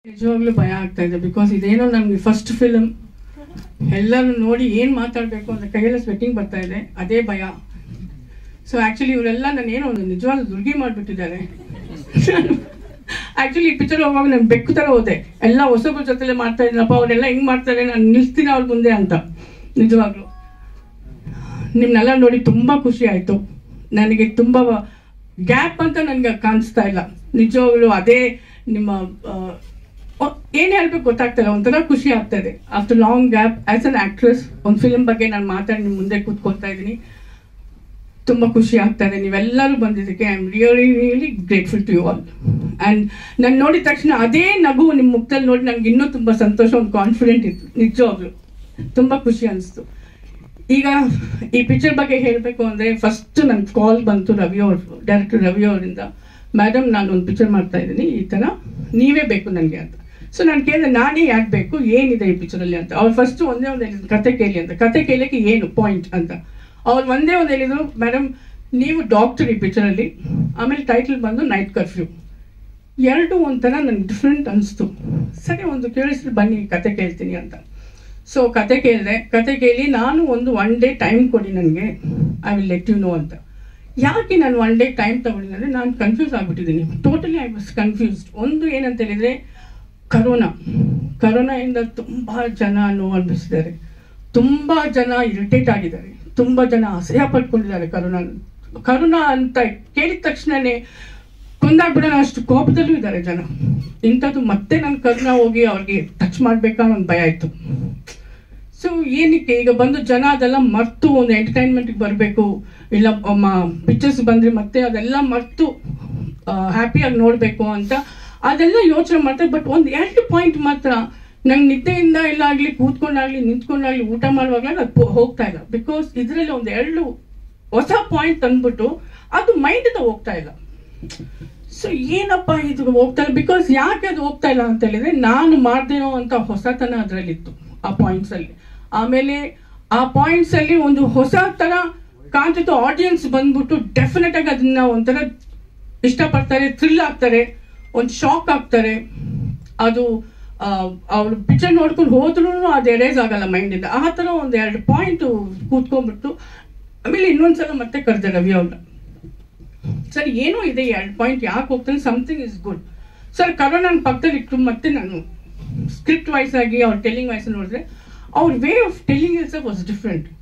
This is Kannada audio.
ನಿಜವಾಗ್ಲೂ ಭಯ ಆಗ್ತಾ ಇದೆ ಬಿಕಾಸ್ ಇದೇನೋ ನಮ್ಗೆ ಫಸ್ಟ್ ಫಿಲ್ಮ್ ಎಲ್ಲರೂ ನೋಡಿ ಏನ್ ಮಾತಾಡ್ಬೇಕು ಅಂತ ಕೈಯೆಲ್ಲ ಸ್ವೆಟ್ಟಿಂಗ್ ಬರ್ತಾ ಇದೆ ಅದೇ ಭಯ ಸೊ ಆಕ್ಚುಲಿ ಇವರೆಲ್ಲ ನಾನು ಏನೋ ಒಂದು ನಿಜವಾದ ದುರ್ಗಿ ಮಾಡ್ಬಿಟ್ಟಿದ್ದಾರೆ ಆಕ್ಚುಲಿ ಈ ಪಿಕ್ಚರ್ ಹೋಗುವಾಗ ನಾನು ಬೆಕ್ಕು ತರ ಹೋದೆ ಎಲ್ಲ ಹೊಸಬ್ರ ಜೊತೆಲೆ ಮಾಡ್ತಾ ಇದ್ದೀನಪ್ಪ ಅವರೆಲ್ಲ ಹೆಂಗ್ ಮಾಡ್ತಾರೆ ನಾನು ನಿಲ್ಸ್ತೀನಿ ಅವ್ರ ಮುಂದೆ ಅಂತ ನಿಜವಾಗ್ಲು ನಿಮ್ನೆಲ್ಲ ನೋಡಿ ತುಂಬಾ ಖುಷಿ ಆಯ್ತು ನನಗೆ ತುಂಬಾ ಗ್ಯಾಪ್ ಅಂತ ನನ್ಗೆ ಕಾಣಿಸ್ತಾ ಇಲ್ಲ ನಿಜವಾಗ್ಲು ಅದೇ ನಿಮ್ಮ ಆ, ಒ- ಏನ್ ಹೇಳ್ಬೇಕು ಗೊತ್ತಾಗ್ತಾ ಇಲ್ಲ ಒಂಥರ ಖುಷಿ ಆಗ್ತಾ ಇದೆ after long gap as an actress ಒಂದು ಫಿಲ್ಮ್ ಬಗ್ಗೆ ನಾನು ಮಾತಾಡಿ ನಿಮ್ ಮುಂದೆ ಕೂತ್ಕೊಳ್ತಾ ಇದ್ದೀನಿ ತುಂಬಾ ಖುಷಿ ಆಗ್ತಾ ಇದೆ ನೀವೆಲ್ಲರೂ ಬಂದಿದ್ದಕ್ಕೆ I am really really grateful to you all and ನಾನು ನೋಡಿದ ತಕ್ಷಣ ಅದೇ ನಗು ನಿಮ್ಮ ಮುಖದಲ್ಲಿ ನೋಡಿ ನಂಗೆ ಇನ್ನೂ ತುಂಬಾ ಸಂತೋಷ ಒಂದು ಕಾನ್ಫಿಡೆಂಟ್ ಇತ್ತು ನಿಜವಾಗ್ಲು ತುಂಬಾ ಖುಷಿ ಅನಿಸ್ತು ಈಗ ಈ ಪಿಕ್ಚರ್ ಬಗ್ಗೆ ಹೇಳಬೇಕು ಅಂದ್ರೆ ಫಸ್ಟ್ ನನ್ ಕಾಲ್ ಬಂತು ರವಿ ಅವ್ರ ಡೈರೆಕ್ಟರ್ ರವಿ ಅವರಿಂದ ಮೇಡಮ್ ನಾನು ಒಂದು ಪಿಕ್ಚರ್ ಮಾಡ್ತಾ ಇದ್ದೀನಿ ಈ ತರ ನೀವೇ ಬೇಕು ನನಗೆ ಅಂತ ಸೊ ನಾನು ಕೇಳಿದೆ ನಾನೇ ಯಾಕೆ ಬೇಕು ಏನಿದೆ ಈ picture ಅಲ್ಲಿ ಅಂತ ಅವ್ರು ಫಸ್ಟ್ ಒಂದೇ ಒಂದು ಹೇಳಿದ್ರು ಕತೆ ಕೇಳಿ ಅಂತ ಕತೆ ಕೇಳಕ್ಕೆ ಏನು ಪಾಯಿಂಟ್ ಅಂತ ಅವ್ರು ಒಂದೇ ಒಂದು ಹೇಳಿದ್ರು ಮೇಡಮ್ ನೀವು ಡಾಕ್ಟರ್ ಈ picture ಅಲ್ಲಿ ಆಮೇಲೆ ಟೈಟಲ್ ಬಂದು ನೈಟ್ ಕರ್ಫ್ಯೂ ಎರಡು ಒಂಥರ ನನ್ಗೆ ಡಿಫ್ರೆಂಟ್ ಅನಿಸ್ತು ಸರಿ ಒಂದು ಕೇಳಿಸ್ರಿ ಬನ್ನಿ ಕತೆ ಕೇಳ್ತೀನಿ ಅಂತ ಸೊ ಕತೆ ಕೇಳಿದೆ ಕತೆ ಕೇಳಿ ನಾನು ಒಂದು ಒನ್ ಡೇ ಟೈಮ್ ಕೊಡಿ ನನಗೆ I will let you know ಅಂತ ಯಾಕೆ ನಾನು ಒನ್ ಡೇ ಟೈಮ್ ತಗೊಂಡಿದ್ದೆ ಅಂದರೆ ನಾನು ಕನ್ಫ್ಯೂಸ್ ಆಗಿಬಿಟ್ಟಿದ್ದೀನಿ ಟೋಟಲಿ ಐ ವಾಸ್ ಕನ್ಫ್ಯೂಸ್ಡ್ ಒಂದು ಏನಂತ ಹೇಳಿದರೆ ಕರೋನಾ ಕರೋನಾಯಿಂದ ತುಂಬ ಜನ ನೋವು ಅನುಭವಿಸಿದ್ದಾರೆ ತುಂಬ ಜನ ಇರಿಟೇಟ್ ಆಗಿದ್ದಾರೆ ತುಂಬ ಜನ ಅಸಹ್ಯ ಪಡ್ಕೊಂಡಿದ್ದಾರೆ ಕರೋನಾ ಕರೋನಾ ಅಂತ ಕೇಳಿದ ತಕ್ಷಣನೇ ಕೊಂದಾಗ್ಬಿಡೋಣ ಅಷ್ಟು ಕೋಪದಲ್ಲೂ ಇದ್ದಾರೆ ಜನ ಇಂಥದ್ದು ಮತ್ತೆ ನಾನು ಕರೋನಾ ಹೋಗಿ ಅವ್ರಿಗೆ ಟಚ್ ಮಾಡ್ಬೇಕಾ ಒಂದು ಭಯ ಆಯ್ತು ಸೊ ಏನಕ್ಕೆ ಈಗ ಬಂದು ಜನ ಅದೆಲ್ಲ ಮರ್ತು ಒಂದು ಎಂಟರ್ಟೈನ್ಮೆಂಟ್ಗೆ ಬರಬೇಕು ಇಲ್ಲ ಪಿಕ್ಚರ್ಸ್ ಬಂದ್ರೆ ಮತ್ತೆ ಅದೆಲ್ಲ ಮರ್ತು ಹ್ಯಾಪಿಯಾಗಿ ನೋಡಬೇಕು ಅಂತ ಅದೆಲ್ಲ ಯೋಚನೆ ಮಾಡ್ತಾರೆ ಬಟ್ ಒಂದು ಎರಡು ಪಾಯಿಂಟ್ ಮಾತ್ರ ನಂಗೆ ನಿದ್ದೆಯಿಂದ ಇಲ್ಲ ಆಗ್ಲಿ ಕೂತ್ಕೊಂಡಾಗ್ಲಿ ನಿಂತ್ಕೊಂಡಾಗ್ಲಿ ಊಟ ಮಾಡುವಾಗಲೇ ಅದು ಪೋ- ಹೋಗ್ತಾ ಇಲ್ಲ ಬಿಕಾಸ್ ಇದರಲ್ಲಿ ಒಂದು ಎರಡು ಹೊಸ ಪಾಯಿಂಟ್ ತಂದ್ಬಿಟ್ಟು ಅದು ಮೈಂಡ್ ಹೋಗ್ತಾ ಇಲ್ಲ ಸೊ ಏನಪ್ಪ ಇದು ಹೋಗ್ತಾ ಇಲ್ಲ ಬಿಕಾಸ್ ಯಾಕೆ ಅದು ಹೋಗ್ತಾ ಇಲ್ಲ ಅಂತ ಹೇಳಿದ್ರೆ ನಾನು ಮಾಡ್ದೇನೋ ಅಂತ ಹೊಸತನ ಅದರಲ್ಲಿತ್ತು ಆ ಪಾಯಿಂಟ್ಸ್ ಅಲ್ಲಿ ಆಮೇಲೆ ಆ ಪಾಯಿಂಟ್ಸ್ ಅಲ್ಲಿ ಒಂದು ಹೊಸ ತರ ಕಾಣ್ತಿತ್ತು ಆಡಿಯನ್ಸ್ ಬಂದ್ಬಿಟ್ಟು ಡೆಫಿನೆಟ್ ಆಗಿ ಅದನ್ನ ಒಂಥರ ಇಷ್ಟಪಡ್ತಾರೆ ಥ್ರಿಲ್ ಆಗ್ತಾರೆ ಒಂದು ಶಾಕ್ ಆಗ್ತಾರೆ ಅದು ಅವ್ರು ಪಿಕ್ಚರ್ ನೋಡ್ಕೊಂಡು ಹೋದ್ರೂ ಅದು ಎರೇಸ್ ಆಗಲ್ಲ ಮೈಂಡಿಂದ ಆ ಥರ ಒಂದು ಎರಡು ಪಾಯಿಂಟ್ ಕೂತ್ಕೊಂಡ್ಬಿಟ್ಟು ಆಮೇಲೆ ಇನ್ನೊಂದ್ಸಲ ಮತ್ತೆ ಕರೆದೆ ರವಿ ಅವ್ರನ್ನ ಸರ್ ಏನೋ ಇದೆ ಎರಡು ಪಾಯಿಂಟ್ ಯಾಕೆ ಹೋಗ್ತಾನೆ ಸಮಥಿಂಗ್ ಇಸ್ ಗುಡ್ ಸರ್ ಕರೋ ನನ್ನ ಪಕ್ಕದಲ್ಲಿ ಇಟ್ಟು ಮತ್ತೆ ನಾನು ಸ್ಕ್ರಿಪ್ಟ್ ವೈಸ್ ಆಗಿ ಅವ್ರ ಟೆಲ್ಲಿಂಗ್ ವೈಸ್ ನೋಡಿದ್ರೆ ಅವ್ರ way of telling is was different